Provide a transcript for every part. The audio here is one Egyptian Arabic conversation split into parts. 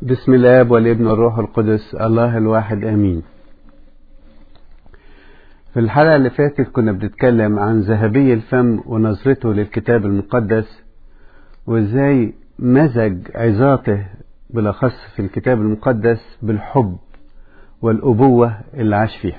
بسم الاب والابن والروح القدس الله الواحد امين في الحلقة اللي فاتت كنا بنتكلم عن ذهبي الفم ونظرته للكتاب المقدس وازاي مزج عظاته بالاخص في الكتاب المقدس بالحب والابوة اللي عاش فيها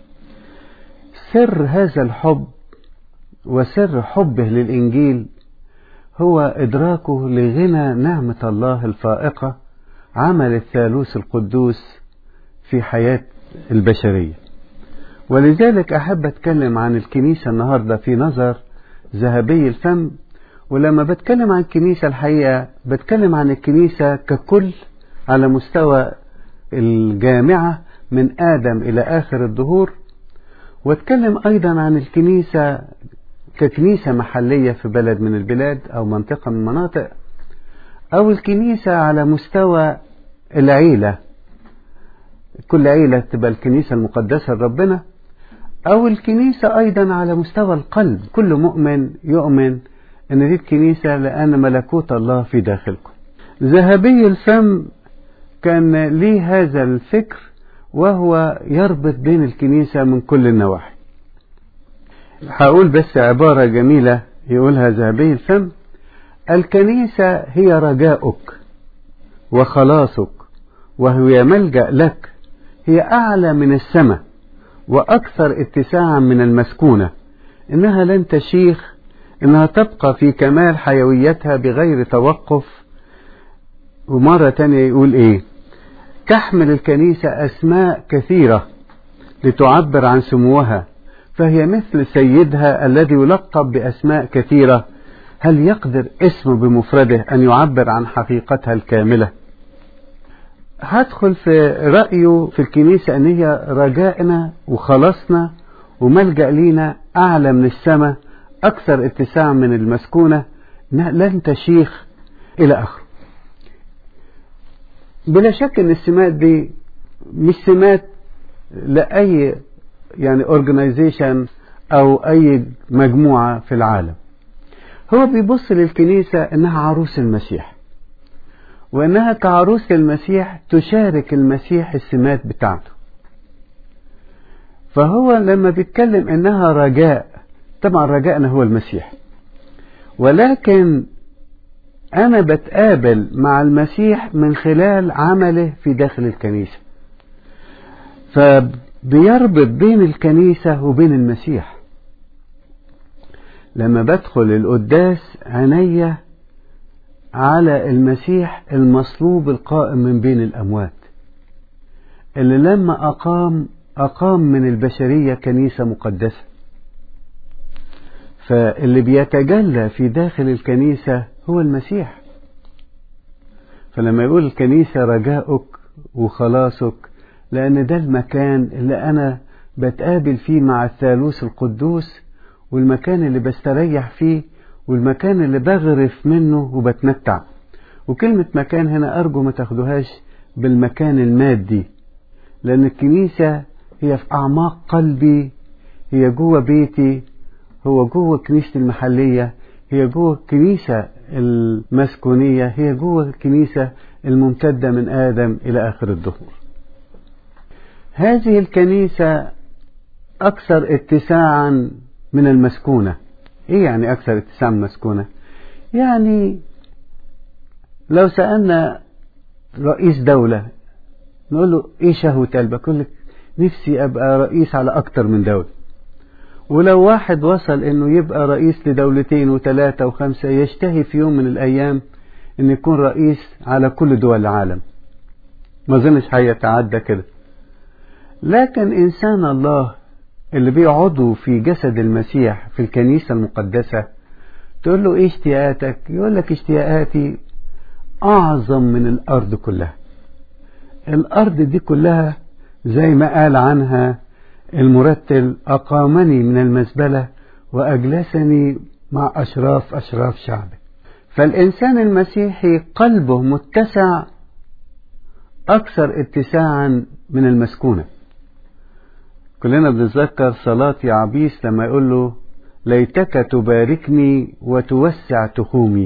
سر هذا الحب وسر حبه للانجيل هو ادراكه لغنى نعمة الله الفائقة عمل الثالوث القدوس في حياة البشرية ولذلك أحب أتكلم عن الكنيسة النهاردة في نظر ذهبي الفم ولما بتكلم عن الكنيسة الحقيقة بتكلم عن الكنيسة ككل على مستوى الجامعة من آدم إلى آخر الدهور واتكلم أيضا عن الكنيسة ككنيسة محلية في بلد من البلاد أو منطقة من المناطق أو الكنيسة على مستوى العيلة كل عيلة تبقى الكنيسة المقدسة لربنا أو الكنيسة أيضا على مستوى القلب كل مؤمن يؤمن أن دي الكنيسة لأن ملكوت الله في داخلكم ذهبي الفم كان ليه هذا الفكر وهو يربط بين الكنيسة من كل النواحي هقول بس عبارة جميلة يقولها ذهبي الفم الكنيسة هي رجاؤك وخلاصك وهي ملجأ لك هي أعلى من السماء وأكثر اتساعا من المسكونة إنها لن تشيخ إنها تبقى في كمال حيويتها بغير توقف ومرة تانية يقول إيه تحمل الكنيسة أسماء كثيرة لتعبر عن سموها فهي مثل سيدها الذي يلقب بأسماء كثيرة هل يقدر اسمه بمفرده أن يعبر عن حقيقتها الكاملة هدخل في رأيه في الكنيسة أن هي رجائنا وخلاصنا وملجأ لينا أعلى من السماء أكثر اتساعا من المسكونة لن تشيخ إلى آخره بلا شك أن السمات دي مش سمات لأي يعني organization أو أي مجموعة في العالم هو بيبص للكنيسة إنها عروس المسيح وإنها كعروس المسيح تشارك المسيح السمات بتاعته فهو لما بيتكلم إنها رجاء طبعا رجائنا هو المسيح ولكن أنا بتقابل مع المسيح من خلال عمله في داخل الكنيسة فبيربط بين الكنيسة وبين المسيح لما بدخل القداس عينيا على المسيح المصلوب القائم من بين الأموات اللي لما أقام أقام من البشرية كنيسة مقدسة فاللي بيتجلى في داخل الكنيسة هو المسيح فلما يقول الكنيسة رجاؤك وخلاصك لأن ده المكان اللي أنا بتقابل فيه مع الثالوث القدوس والمكان اللي بستريح فيه والمكان اللي بغرف منه وبتمتع وكلمة مكان هنا أرجو ما تاخدوهاش بالمكان المادي لأن الكنيسة هي في أعماق قلبي هي جوه بيتي هو جوه كنيستي المحلية هي جوه الكنيسة المسكونية هي جوه الكنيسة الممتدة من آدم إلى آخر الدهور هذه الكنيسة أكثر اتساعا من المسكونة ايه يعني اكثر اتساع من المسكونة يعني لو سألنا رئيس دولة نقول له ايه شهوة قلبك يقول لك نفسي ابقى رئيس على اكتر من دولة ولو واحد وصل انه يبقى رئيس لدولتين وثلاثة وخمسة يشتهي في يوم من الايام ان يكون رئيس على كل دول العالم ما اظنش هيتعدى كده لكن انسان الله اللي بيقعدوا في جسد المسيح في الكنيسة المقدسة تقول له ايه اشتياقاتك يقول لك اشتياقاتي اعظم من الارض كلها الارض دي كلها زي ما قال عنها المرتل اقامني من المزبلة واجلسني مع اشراف اشراف شعبه فالانسان المسيحي قلبه متسع اكثر اتساعا من المسكونه كلنا بنتذكر صلاة يعبيس لما يقول له ليتك تباركني وتوسع تخومي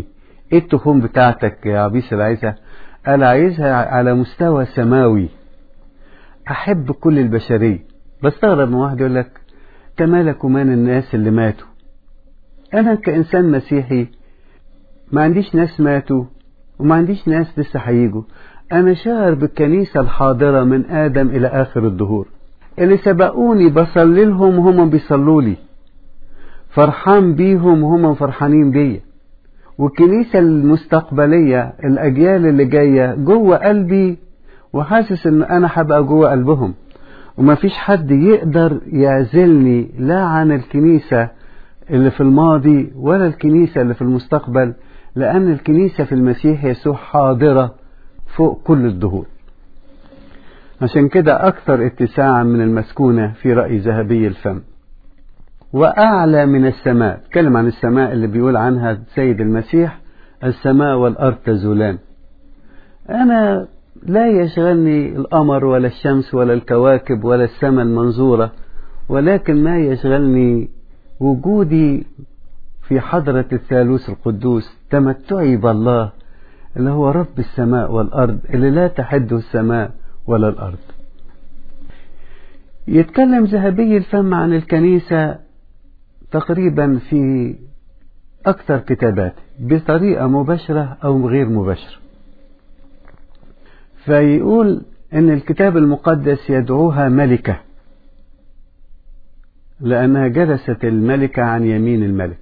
ايه التخوم بتاعتك يا عبيس اللي عايزها قال عايزها على مستوى سماوي احب كل البشرية بستغرب من واحد يقول لك تمالك ومان الناس اللي ماتوا انا كانسان مسيحي ما عنديش ناس ماتوا وما عنديش ناس لسه هيجوا انا شاعر بالكنيسة الحاضرة من ادم الى اخر الدهور اللي سبقوني بصلي لهم وهم بيصلوا لي فرحان بيهم وهم فرحانين بيا والكنيسة المستقبلية الأجيال اللي جاية جوه قلبي وحاسس إن أنا هبقى جوه قلبهم ومفيش حد يقدر يعزلني لا عن الكنيسة اللي في الماضي ولا الكنيسة اللي في المستقبل لأن الكنيسة في المسيح يسوع حاضرة فوق كل الدهور عشان كده أكثر اتساعا من المسكونة في رأي ذهبي الفم وأعلى من السماء تكلم عن السماء اللي بيقول عنها السيد المسيح السماء والأرض تزولان أنا لا يشغلني القمر ولا الشمس ولا الكواكب ولا السماء المنظورة ولكن ما يشغلني وجودي في حضرة الثالوث القدوس تمتعي بالله اللي هو رب السماء والأرض اللي لا تحده السماء ولا الأرض يتكلم ذهبي الفم عن الكنيسة تقريبا في أكثر كتابات بطريقة مباشرة أو غير مباشرة فيقول إن الكتاب المقدس يدعوها ملكة لأنها جلست الملكة عن يمين الملك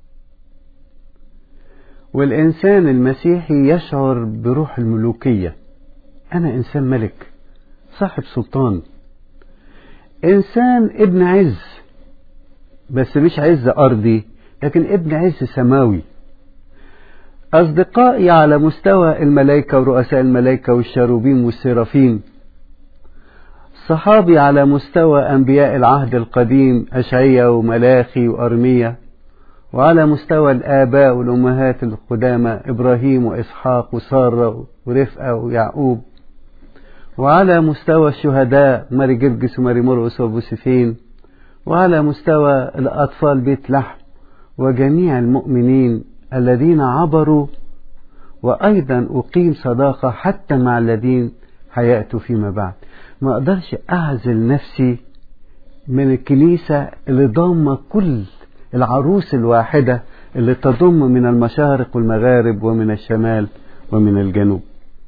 والإنسان المسيحي يشعر بروح الملوكية أنا إنسان ملك صاحب سلطان إنسان ابن عز بس مش عز أرضي لكن ابن عز سماوي أصدقائي على مستوى الملائكة ورؤساء الملائكة والشاروبيم والسرافيم صحابي على مستوى أنبياء العهد القديم أشعية وملاخي وأرمية وعلى مستوى الآباء والأمهات القدامى إبراهيم وإسحاق وسارة ورفقة ويعقوب وعلى مستوى الشهداء ماري جرجس وماري مرقس وبوسفين وعلى مستوى الأطفال بيت لحم وجميع المؤمنين الذين عبروا وأيضا أقيم صداقة حتى مع الذين هيأتوا فيما بعد ما أقدرش أعزل نفسي من الكنيسة اللي ضامة كل العروس الواحدة اللي تضم من المشارق والمغارب ومن الشمال ومن الجنوب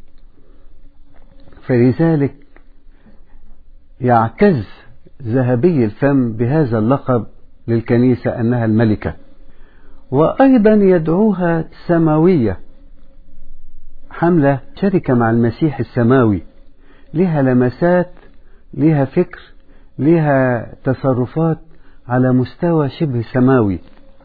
فلذلك يعتز ذهبي الفم بهذا اللقب للكنيسة أنها الملكة وأيضا يدعوها سماوية حملة شركة مع المسيح السماوي لها لمسات لها فكر لها تصرفات على مستوى شبه سماوي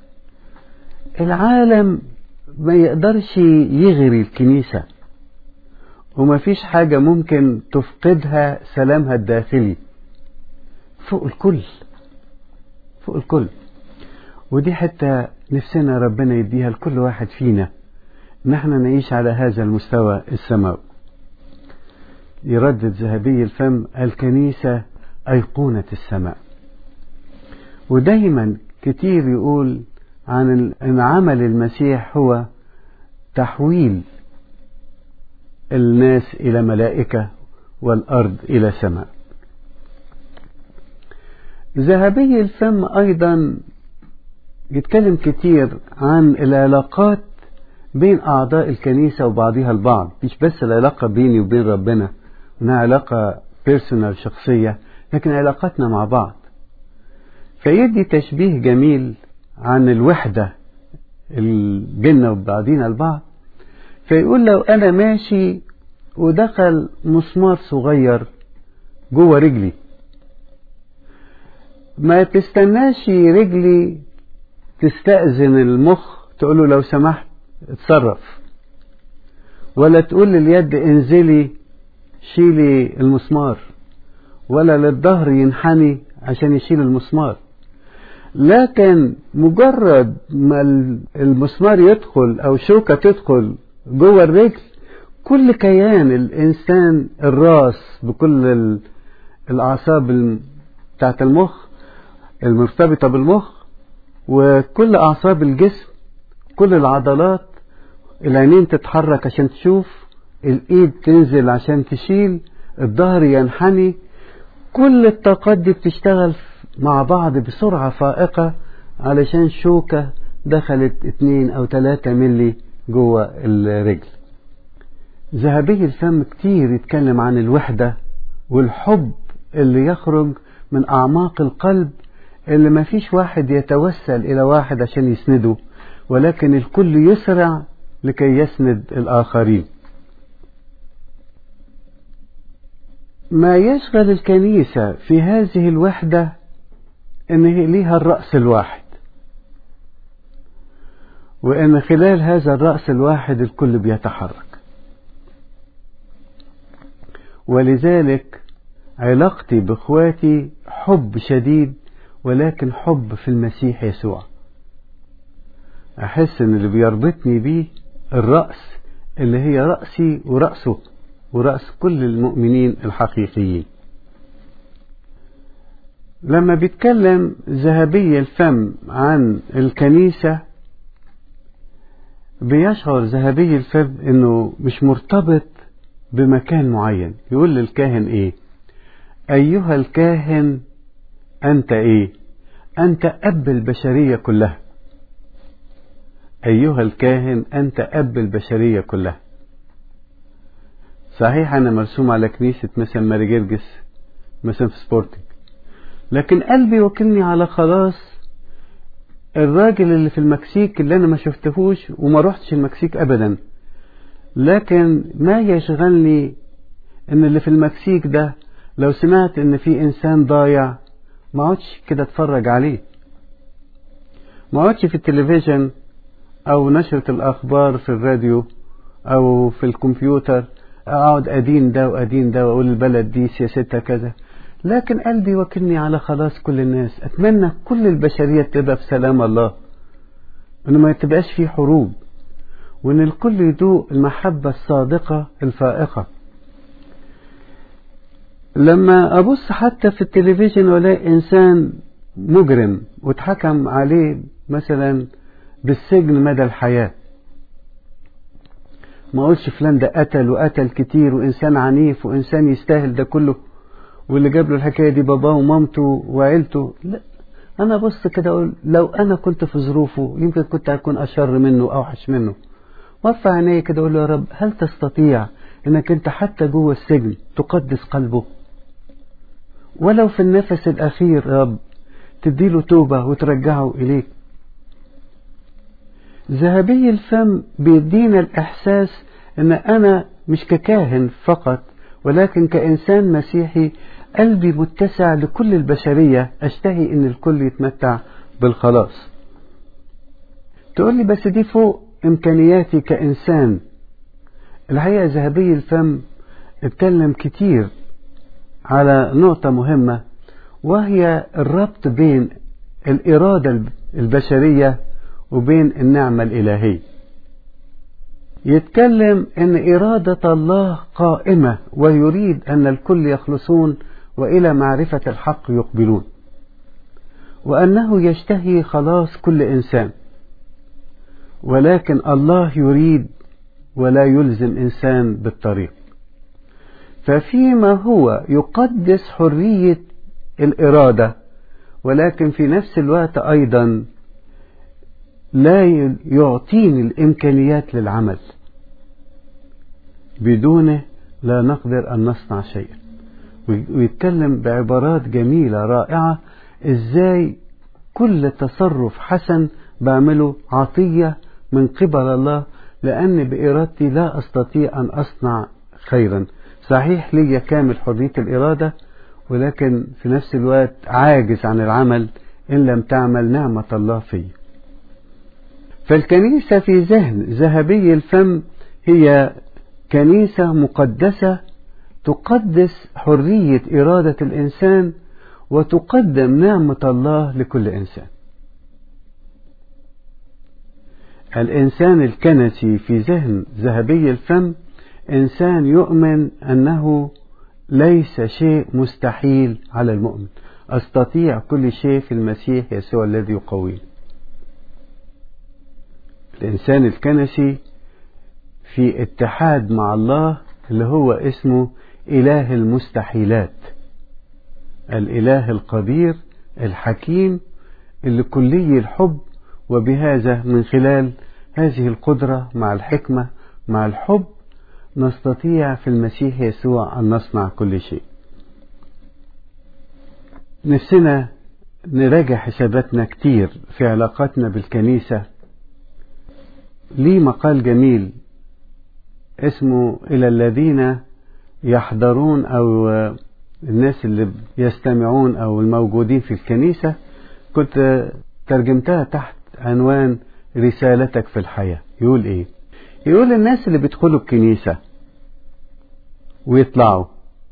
العالم ما يقدرش يغري الكنيسة وما فيش حاجة ممكن تفقدها سلامها الداخلي فوق الكل فوق الكل ودي حتى نفسنا ربنا يديها لكل واحد فينا نحن نعيش على هذا المستوى السماوي يردد ذهبي الفم الكنيسة أيقونة السماء ودايما كتير يقول عن ان عمل المسيح هو تحويل الناس الى ملائكه والارض الى سماء ذهبي الفم ايضا يتكلم كتير عن العلاقات بين اعضاء الكنيسه وبعضها البعض مش بس العلاقه بيني وبين ربنا انها علاقه بيرسونال شخصيه لكن علاقاتنا مع بعض فيدي تشبيه جميل عن الوحدة بيننا وبعضينا البعض فيقول لو أنا ماشي ودخل مسمار صغير جوه رجلي ما تستناش رجلي تستأذن المخ تقول له لو سمحت اتصرف ولا تقول لليد انزلي شيلي المسمار ولا للظهر ينحني عشان يشيل المسمار لكن مجرد ما المسمار يدخل او شوكة تدخل جوه الرجل كل كيان الانسان الراس بكل الاعصاب بتاعت المخ المرتبطة بالمخ وكل اعصاب الجسم كل العضلات العينين تتحرك عشان تشوف الايد تنزل عشان تشيل الظهر ينحني كل الطاقات دي بتشتغل مع بعض بسرعة فائقة علشان شوكة دخلت اتنين او تلاتة ملي جوه الرجل ذهبي الفم كتير يتكلم عن الوحدة والحب اللي يخرج من أعماق القلب اللي ما فيش واحد يتوسل إلى واحد عشان يسنده ولكن الكل يسرع لكي يسند الآخرين ما يشغل الكنيسة في هذه الوحدة إن ليها الرأس الواحد وإن خلال هذا الرأس الواحد الكل بيتحرك ولذلك علاقتي بإخواتي حب شديد ولكن حب في المسيح يسوع أحس إن اللي بيربطني بيه الرأس اللي هي رأسي ورأسه ورأس كل المؤمنين الحقيقيين لما بيتكلم ذهبي الفم عن الكنيسة بيشعر ذهبي الفم انه مش مرتبط بمكان معين يقول للكاهن ايه ايها الكاهن انت ايه انت اب البشرية كلها ايها الكاهن انت اب البشرية كلها صحيح انا مرسوم على كنيسة مثلا ماري جرجس مثلا في سبورتنج لكن قلبي وكلني على خلاص الراجل اللي في المكسيك اللي انا ما شفتهوش وما روحتش المكسيك ابدا لكن ما يشغلني ان اللي في المكسيك ده لو سمعت ان في انسان ضايع ما اقعدش كده اتفرج عليه ما اقعدش في التلفزيون او نشرة الاخبار في الراديو او في الكمبيوتر اقعد ادين ده وادين ده واقول البلد دي سياستها كذا لكن قلبي وكلني على خلاص كل الناس اتمنى كل البشرية تبقى في سلام الله انه ما تبقاش في حروب وان الكل يدوق المحبة الصادقة الفائقة لما ابص حتى في التلفزيون والاقي انسان مجرم واتحكم عليه مثلا بالسجن مدى الحياة ما اقولش فلان ده قتل وقتل كتير وانسان عنيف وانسان يستاهل ده كله واللي جاب له الحكايه دي باباه ومامته وعيلته لا انا بص كده اقول لو انا كنت في ظروفه يمكن كنت اكون اشر منه او اوحش منه وارفع عيني كده اقول له يا رب هل تستطيع انك انت حتى جوه السجن تقدس قلبه ولو في النفس الاخير يا رب تديله توبه وترجعه اليك ذهبي الفم بيدينا الإحساس أن أنا مش ككاهن فقط ولكن كإنسان مسيحي قلبي متسع لكل البشرية أشتهي أن الكل يتمتع بالخلاص تقول لي بس دي فوق إمكانياتي كإنسان الحقيقة ذهبي الفم اتكلم كتير على نقطة مهمة وهي الربط بين الإرادة البشرية وبين النعمة الإلهية يتكلم ان إرادة الله قائمة ويريد أن الكل يخلصون وإلى معرفة الحق يقبلون وأنه يشتهي خلاص كل إنسان ولكن الله يريد ولا يلزم إنسان بالطريق ففيما هو يقدس حرية الإرادة ولكن في نفس الوقت أيضا لا يعطيني الإمكانيات للعمل بدونه لا نقدر أن نصنع شيئا ويتكلم بعبارات جميلة رائعة إزاي كل تصرف حسن بعمله عطية من قبل الله لأن بإرادتي لا أستطيع أن أصنع خيرا صحيح لي كامل حرية الإرادة ولكن في نفس الوقت عاجز عن العمل إن لم تعمل نعمة الله فيه فالكنيسة في ذهن ذهبي الفم هي كنيسة مقدسة تقدس حرية إرادة الإنسان وتقدم نعمة الله لكل إنسان. الإنسان الكنسي في ذهن ذهبي الفم إنسان يؤمن أنه ليس شيء مستحيل على المؤمن أستطيع كل شيء في المسيح يسوع الذي يقويني الإنسان الكنسي في اتحاد مع الله اللي هو اسمه إله المستحيلات الإله القدير الحكيم اللي كلي الحب وبهذا من خلال هذه القدرة مع الحكمة مع الحب نستطيع في المسيح يسوع أن نصنع كل شيء نفسنا نراجع حساباتنا كتير في علاقاتنا بالكنيسة ليه مقال جميل اسمه إلى الذين يحضرون أو الناس اللي يستمعون أو الموجودين في الكنيسة كنت ترجمتها تحت عنوان رسالتك في الحياة يقول إيه يقول الناس اللي بيدخلوا الكنيسة ويطلعوا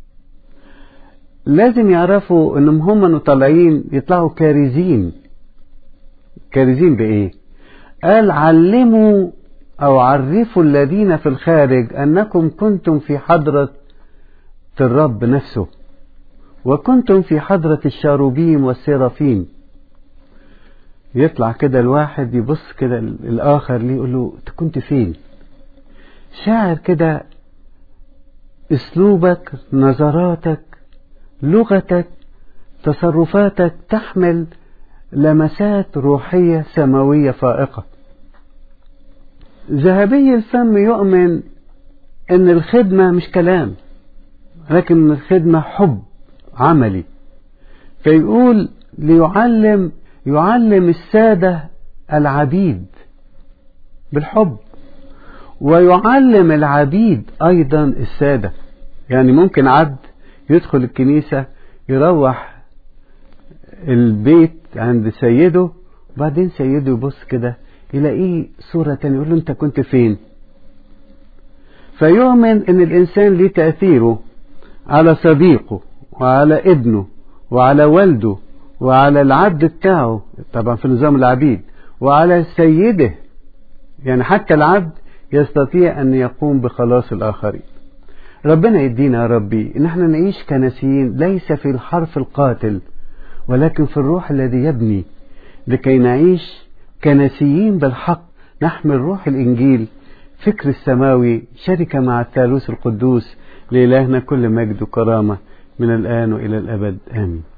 لازم يعرفوا انهم هم طالعين يطلعوا كارزين كارزين بايه قال علموا او عرفوا الذين في الخارج انكم كنتم في حضرة الرب نفسه وكنتم في حضرة الشاروبيم والسيرافيم يطلع كده الواحد يبص كده الاخر ليه يقول له انت كنت فين شاعر كده اسلوبك نظراتك لغتك تصرفاتك تحمل لمسات روحية سماوية فائقة ذهبي الفم يؤمن ان الخدمة مش كلام لكن الخدمة حب عملي فيقول ليعلم يعلم السادة العبيد بالحب ويعلم العبيد أيضا السادة يعني ممكن عبد يدخل الكنيسة يروح البيت عند سيده وبعدين سيده يبص كده يلاقيه صورة تانية يقول له أنت كنت فين فيؤمن أن الإنسان ليه تأثيره على صديقه وعلى ابنه وعلى والده وعلى العبد بتاعه طبعا في نظام العبيد وعلى سيده يعني حتى العبد يستطيع أن يقوم بخلاص الآخرين ربنا يدينا يا ربي ان احنا نعيش كنسيين ليس في الحرف القاتل ولكن في الروح الذي يبني لكي نعيش كنسيين بالحق نحمل روح الانجيل فكر السماوي شركة مع الثالوث القدوس لإلهنا كل مجد وكرامة من الآن وإلى الأبد آمين